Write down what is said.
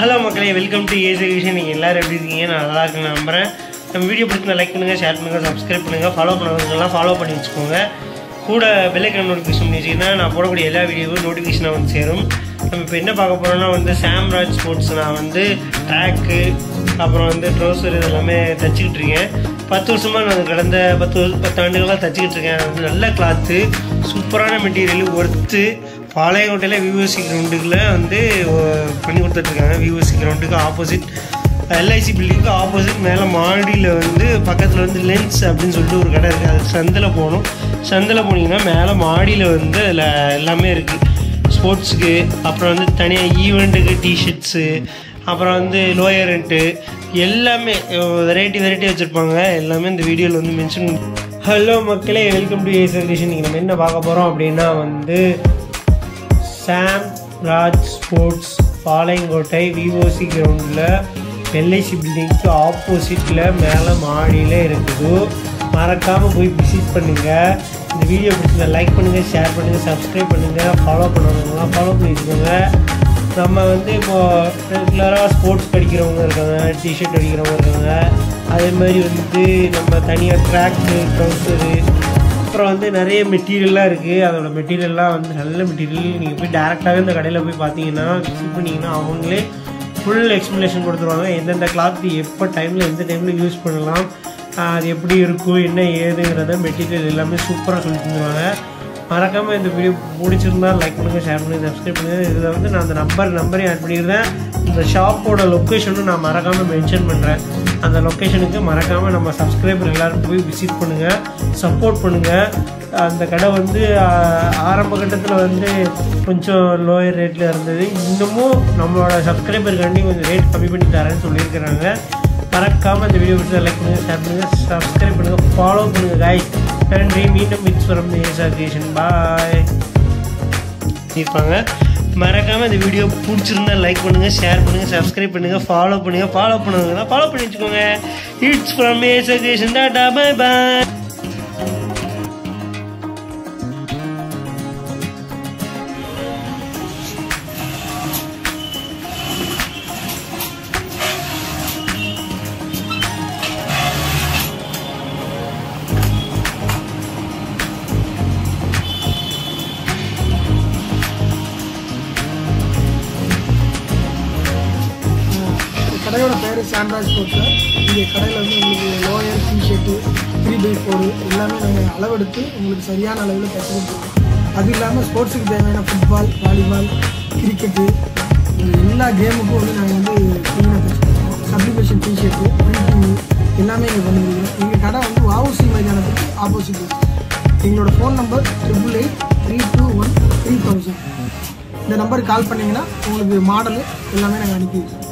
hello மக்களே welcome to ace education நீங்கள் எல்லோரும் எப்படி இருக்கீங்க நான் நல்லா இருக்குன்னு நம்புகிறேன் நம்ம வீடியோ பிடிச்சிருந்தா லைக் பண்ணுங்கள் ஷேர் பண்ணுங்கள் சப்ஸ்கிரைப் பண்ணுங்கள் ஃபாலோ பண்ணவங்கலாம் ஃபாலோ பண்ணி வச்சுக்கோங்க கூட பெல்லைக்கன் நோட்டிஃபிகேஷன் பண்ணி வச்சிங்கன்னா நான் போடக்கூடிய எல்லா வீடியோவும் நோட்டிஃபிகேஷனாக வந்து சேரும் நம்ம இப்போ என்ன பார்க்க போகிறோம்னா வந்து சாம்ராஜ் ஸ்போர்ட்ஸ் நான் வந்து ட்ராக்கு அப்புறம் வந்து ட்ரௌசர் இதெல்லாமே தச்சுக்கிட்டு இருக்கேன் பத்து வருஷமாக நான் கடந்த பத்து வருஷம் பத்து ஆண்டுகளாக தச்சுக்கிட்டு இருக்கேன் அது வந்து நல்ல கிளாத்து சூப்பரான மெட்டீரியல் ஒர்த்து பாளையங்கோட்டையில் விவோசி கிரவுண்டுக்குள்ள வந்து ஒ- பண்ணி கொடுத்துட்ருக்காங்க விவோசி கிரவுண்டுக்கு ஆப்போசிட் எல்ஐசி பில்டிங்க்கு ஆப்போசிட் மேலே மாடியில் வந்து பக்கத்தில் வந்து லென்ஸ் அப்படின்னு சொல்லிட்டு ஒரு கடை இருக்குது அது சந்தில் போகணும் சந்தில் போனீங்கன்னா மேலே மாடியில் வந்து அதில் எல்லாமே இருக்குது ஸ்போர்ட்ஸுக்கு அப்புறம் வந்து தனியாக ஈவெண்ட்டுக்கு டிஷர்ட்ஸு அப்புறம் வந்து லோயர் ரெண்ட்டு எல்லாமே வெரைட்டி வெரைட்டி வச்சுருப்பாங்க எல்லாமே இந்த வீடியோவில் வந்து மென்ஷன் ஹலோ மக்களே வெல்கம் டு ஏஸ் எடிஷன் நீங்கள் நம்ம என்ன பார்க்க போகிறோம் அப்படின்னா வந்து Samraj sports Palayamkottai VOC கிரவுண்டில் எல்ஐசி பில்டிங்க்கு ஆப்போசிட்டில் மேலே மாடியில் இருக்குது மறக்காமல் போய் விசிட் பண்ணுங்கள் இந்த வீடியோ பிடிச்சிருந்தா லைக் பண்ணுங்கள் ஷேர் பண்ணுங்கள் சப்ஸ்கிரைப் பண்ணுங்கள் ஃபாலோ பண்ணுவாங்கலாம் ஃபாலோ பண்ணி வச்சுக்கோங்க நம்ம வந்து இப்போது ரெகுலராக ஸ்போர்ட்ஸ் படிக்கிறவங்க இருக்காங்க டிஷர்ட் அடிக்கிறவங்க இருக்காங்க அதே மாதிரி வந்து நம்ம தனியாக ட்ராக்கு ட்ரௌசரு அப்புறம் வந்து நிறைய மெட்டீரியல்லாம் இருக்குது அதோட மெட்டீரியல்லாம் வந்து நல்ல மெட்டீரியல் நீங்கள் போய் டேரெக்டாகவே இந்த கடையில் போய் பார்த்தீங்கன்னா விசிட் பண்ணிங்கன்னா அவங்களே ஃபுல் எக்ஸ்ப்ளனேஷன் கொடுத்துருவாங்க எந்தெந்த கிளாத் எப்போ டைமில் எந்த டைமில் யூஸ் பண்ணலாம் ஆஹ் அது எப்படி இருக்கும் என்ன ஏதுங்கிறத மெட்டீரியல் எல்லாமே சூப்பராக சொல்லி தந்துருவாங்க மறக்காமல் இந்த வீடியோ பிடிச்சிருந்தா லைக் பண்ணுங்கள் ஷேர் பண்ணுங்கள் சப்ஸ்கிரைப் பண்ணுங்கள் இதில் வந்து நான் அந்த நம்பர் நம்பரையும் ஆட் பண்ணியிருந்தேன் இந்த ஷாப்போட லொக்கேஷனும் நான் மறக்காமல் மென்ஷன் பண்ணுறேன் அந்த லொக்கேஷனுக்கு மறக்காமல் நம்ம சப்ஸ்கிரைபர் எல்லாரும் போய் விசிட் பண்ணுங்கள் சப்போர்ட் பண்ணுங்கள் அந்த கடை வந்து ஆஹ், ஆரம்ப கட்டத்தில் வந்து கொஞ்சம் லோயர் ரேட்டில் இருந்தது இன்னமும் நம்மளோட சப்ஸ்கிரைபருக்காண்டி கொஞ்சம் ரேட் கம்மி பண்ணி தரேன்னு சொல்லியிருக்கிறாங்க மறக்காமல் இந்த வீடியோ பிடிச்சா லைக் பண்ணுங்கள் ஷேர் பண்ணுங்கள் சப்ஸ்கிரைப் பண்ணுங்கள் ஃபாலோ பண்ணுங்கள் காய்ஸ் நன்றி மீண்டும் மிக்ஸ் வரும் ஏசாகேஷன் பாய் இருப்பாங்க மறக்காமல் இந்த வீடியோ பிடிச்சிருந்தா லைக் பண்ணுங்கள் ஷேர் பண்ணுங்கள் சப்ஸ்கிரைப் பண்ணுங்கள் ஃபாலோ பண்ணுங்கள் ஃபாலோ பண்ணுங்கன்னா ஃபாலோ பண்ணி வச்சுக்கோங்க இட்ஸ் ஃப்ரம் ஏசாகேஷன் டாடா பாய் பாய் இந்த கடையோட பேர் சாம்ராஜ் ஸ்போர்ட்ஸு இங்கே கடையில் வந்து உங்களுக்கு lower T shirt three by four எல்லாமே நாங்கள் அளவெடுத்து உங்களுக்கு சரியான அளவில் தைச்சு கொடுத்துருக்கோம் அது இல்லாமல் ஸ்போர்ட்ஸுக்கு தேவையான ஃபுட்பால் வாலிபால் கிரிக்கெட்டு எல்லா கேமுக்கும் வந்து நாங்கள் வந்து க்ளீனாக தைச்சிருக்கோம் சப்ளிகேஷன் டிஷர்ட்டு பிரிண்டிங்கு எல்லாமே இங்கே பண்ணி கொடுக்குறோம் எங்கள் கடை வந்து வாவுசி மைதானத்துக்கு ஆப்போசிட் எங்களோட phone number triple eight three two one three thousand இந்த நம்பருக்கு கால் பண்ணிங்கன்னா உங்களுக்கு மாடலு எல்லாமே நாங்கள் அனுப்பி வைக்கிறோம்